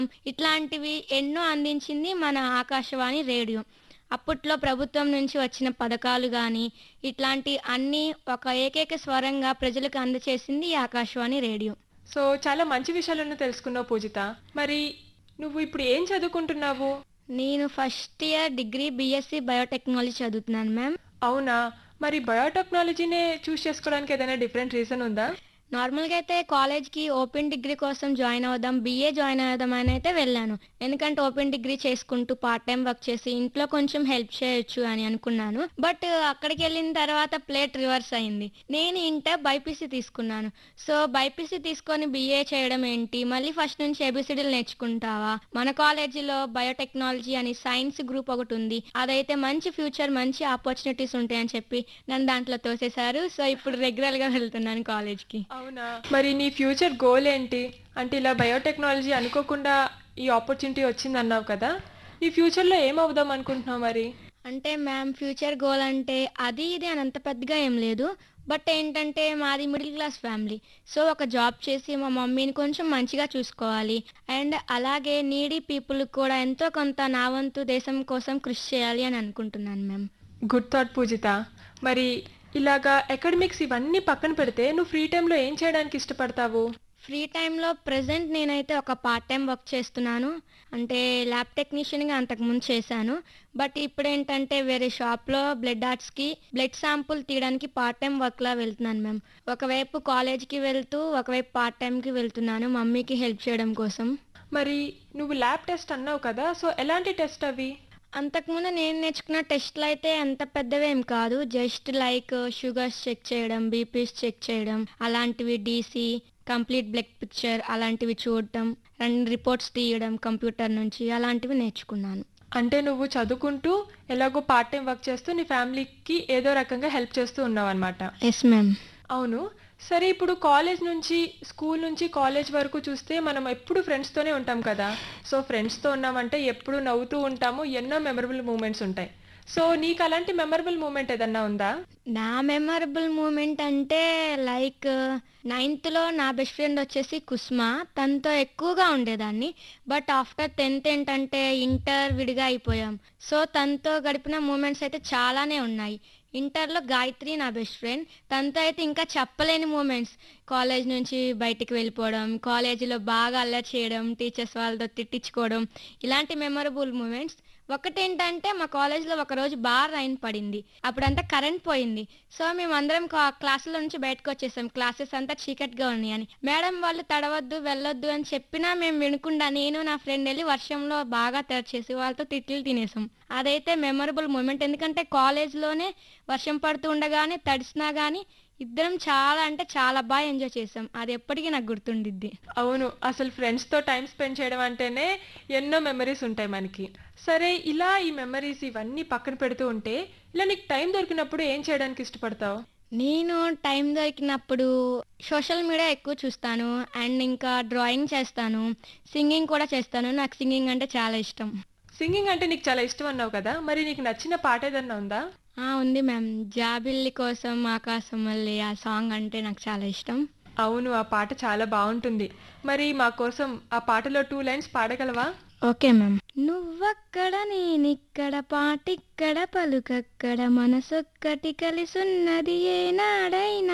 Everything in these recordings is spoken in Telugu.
ఇట్లాంటివి ఎన్నో అందించింది మన ఆకాశవాణి రేడియో అప్పట్లో ప్రభుత్వం నుంచి వచ్చిన పథకాలు కానీ ఇట్లాంటి అన్నీ ఒక ఏకైక స్వరంగా ప్రజలకు అందచేసింది ఈ ఆకాశవాణి రేడియో సో చాలా మంచి విషయాలను తెలుసుకున్నావు పూజిత మరి నువ్వు ఇప్పుడు ఏం చదువుకుంటున్నావు నేను first year degree BSc biotechnology చదువుతున్నాను మ్యామ్ అవునా మరి బయోటెక్నాలజీనే చూస్ చేసుకోవడానికి ఏదైనా డిఫరెంట్ రీజన్ ఉందా నార్మల్గా అయితే కాలేజ్కి ఓపెన్ డిగ్రీ కోసం జాయిన్ అవుదాం బీఏ జాయిన్ అవుదాం అని అయితే వెళ్ళాను ఎందుకంటే ఓపెన్ డిగ్రీ చేసుకుంటూ పార్ట్ టైం వర్క్ చేసి ఇంట్లో కొంచెం హెల్ప్ చేయొచ్చు అని అనుకున్నాను బట్ అక్కడికి వెళ్ళిన తర్వాత ప్లేట్ రివర్స్ అయింది నేను ఇంటర్ బైపీసీ తీసుకున్నాను సో బైపీసీ తీసుకొని బీఏ చేయడం ఏంటి మళ్ళీ ఫస్ట్ నుంచి ఏబిసిడీలు నేర్చుకుంటావా మన కాలేజీలో బయోటెక్నాలజీ అని సైన్స్ గ్రూప్ ఒకటి ఉంది అదైతే మంచి ఫ్యూచర్ మంచి ఆపర్చునిటీస్ ఉంటాయని చెప్పి నన్ను దాంట్లో తోసేశారు సో ఇప్పుడు రెగ్యులర్ గా వెళ్తున్నాను కాలేజ్కి అవునా మరి నీ ఫ్యూచర్ గోల్ ఏంటి అంటే ఇలా బయోటెక్నాలజీ అనుకోకుండా ఈ ఆపర్చునిటీ వచ్చింది అన్నావు కదా ఈ ఫ్యూచర్లో ఏం అవుదాం అనుకుంటున్నావు మరి అంటే మ్యామ్ ఫ్యూచర్ గోల్ అంటే అది ఇది అని అంత పెద్దగా ఏం లేదు బట్ ఏంటంటే మాది మిడిల్ క్లాస్ ఫ్యామిలీ సో ఒక జాబ్ చేసి మా మమ్మీని కొంచెం మంచిగా చూసుకోవాలి అండ్ అలాగే నీడీ పీపుల్ కూడా ఎంతో కొంత నా వంతు దేశం కోసం కృషి చేయాలి అని అనుకుంటున్నాను మ్యామ్ గుడ్ థాట్ పూజిత మరి ఇలాగా అకాడమిక్స్ ఇవన్నీ పక్కన పెడితే నువ్వు ఫ్రీ టైంలో ఏం చేయడానికి ఇష్టపడతావు ఫ్రీ టైంలో ప్రజెంట్ నేనైతే ఒక పార్ట్ టైం వర్క్ చేస్తున్నాను అంటే ల్యాబ్ టెక్నీషియన్గా అంతకుముందు చేశాను బట్ ఇప్పుడు ఏంటంటే వేరే షాప్లో బ్లడ్ ఆర్ట్స్కి బ్లడ్ శాంపుల్ తీయడానికి పార్ట్ టైం వర్క్లా వెళ్తున్నాను మ్యామ్ ఒకవైపు కాలేజ్కి వెళ్తూ ఒకవైపు పార్ట్ టైంకి వెళ్తున్నాను మమ్మీకి హెల్ప్ చేయడం కోసం మరి నువ్వు ల్యాబ్ టెస్ట్ అన్నావు కదా సో ఎలాంటి టెస్ట్ అవి అంతకుముందు నేను నేర్చుకున్న టెస్ట్లు అయితే అంత పెద్దవేం కాదు జస్ట్ లైక్ షుగర్స్ చెక్ చేయడం బీపీస్ చెక్ చేయడం అలాంటివి డీసీ కంప్లీట్ బ్లడ్ పిక్చర్ అలాంటివి చూడటం అండ్ రిపోర్ట్స్ తీయడం కంప్యూటర్ నుంచి అలాంటివి నేర్చుకున్నాను అంటే నువ్వు చదువుకుంటూ ఎలాగో పార్ట్ టైం వర్క్ చేస్తూ నీ ఫ్యామిలీకి ఏదో రకంగా హెల్ప్ చేస్తూ ఉన్నావు అనమాట ఎస్ మ్యామ్ అవును సరే ఇప్పుడు కాలేజ్ నుంచి స్కూల్ నుంచి కాలేజ్ వరకు చూస్తే మనం ఎప్పుడు ఫ్రెండ్స్తోనే ఉంటాం కదా సో ఫ్రెండ్స్తో ఉన్నామంటే ఎప్పుడు నవ్వుతూ ఉంటాము ఎన్నో మెమరబుల్ మూమెంట్స్ ఉంటాయి సో నీకు అలాంటి మెమరబుల్ మూమెంట్ ఏదన్నా ఉందా నా మెమరబుల్ మూమెంట్ అంటే లైక్ నైన్త్లో నా బెస్ట్ ఫ్రెండ్ వచ్చేసి కుస్మా తనతో ఎక్కువగా ఉండేదాన్ని బట్ ఆఫ్టర్ టెన్త్ ఏంటంటే ఇంటర్ విడిగా అయిపోయాం సో తనతో గడిపిన మూమెంట్స్ అయితే చాలానే ఉన్నాయి ఇంటర్లో గాయత్రి నా బెస్ట్ ఫ్రెండ్ తనతో అయితే ఇంకా చెప్పలేని మూమెంట్స్ కాలేజ్ నుంచి బయటికి వెళ్ళిపోవడం కాలేజీలో బాగా అల్లరి చేయడం టీచర్స్ వాళ్ళతో తిట్టించుకోవడం ఇలాంటి మెమరబుల్ మూమెంట్స్ ఒకటేంటంటే మా కాలేజ్లో ఒక రోజు బాగా రైన్ పడింది అప్పుడంతా కరెంట్ పోయింది సో మేము అందరం క్లాసుల నుంచి బయటకు వచ్చేసాం క్లాసెస్ అంతా చీకటిగా ఉన్నాయి అని మేడం వాళ్ళు తడవద్దు వెళ్ళొద్దు అని చెప్పినా మేము వినకుండా నేను నా ఫ్రెండ్ వెళ్ళి వర్షంలో బాగా తెరచేసి వాళ్ళతో తిట్లు తినేసాం అదైతే మెమరబుల్ మూమెంట్ ఎందుకంటే కాలేజ్లోనే వర్షం పడుతూ ఉండగానే తడిసినా కానీ ఇద్దరం చాలా అంటే చాలా బాగా ఎంజాయ్ చేసాం అది ఎప్పటికీ నాకు గుర్తుండిద్ది అవును అసలు ఫ్రెండ్స్తో టైం స్పెండ్ చేయడం అంటేనే ఎన్నో మెమరీస్ ఉంటాయి మనకి సరే ఇలా ఈ మెమరీస్ ఇవన్నీ పక్కన పెడుతూ ఉంటే ఇలా నీకు టైం దొరికినప్పుడు ఏం చేయడానికి ఇష్టపడతావు నేను టైం దొరికినప్పుడు సోషల్ మీడియా ఎక్కువ చూస్తాను అండ్ ఇంకా డ్రాయింగ్ చేస్తాను సింగింగ్ కూడా చేస్తాను నాకు సింగింగ్ అంటే చాలా ఇష్టం సింగింగ్ అంటే నీకు చాలా ఇష్టం అన్నావు కదా మరి నీకు నచ్చిన పాట ఏదన్నా ఉందా ఆ, ఉంది మ్యామ్ జాబిల్లి కోసం ఆకాశం మళ్ళీ ఆ సాంగ్ అంటే నాకు చాలా ఇష్టం అవును ఆ పాట చాలా బాగుంటుంది మరి మా కోసం ఆ పాటలో టూ లైన్స్ పాడగలవా ఓకే మ్యామ్ నువ్వక్కడ నేనిక్కడ పాటిక్కడ పలుకక్కడ మనసొక్కటి కలిసున్నది ఏనాడైనా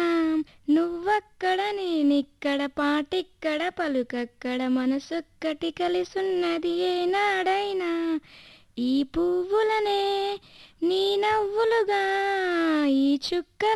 నువ్వక్కడ నేనిక్కడ పాటిక్కడ పలుకక్కడ మనసొక్కటి కలిసున్నది ఏనాడైనా ఈ పువ్వులనే నీ నవ్వులుగా ఈ చుక్క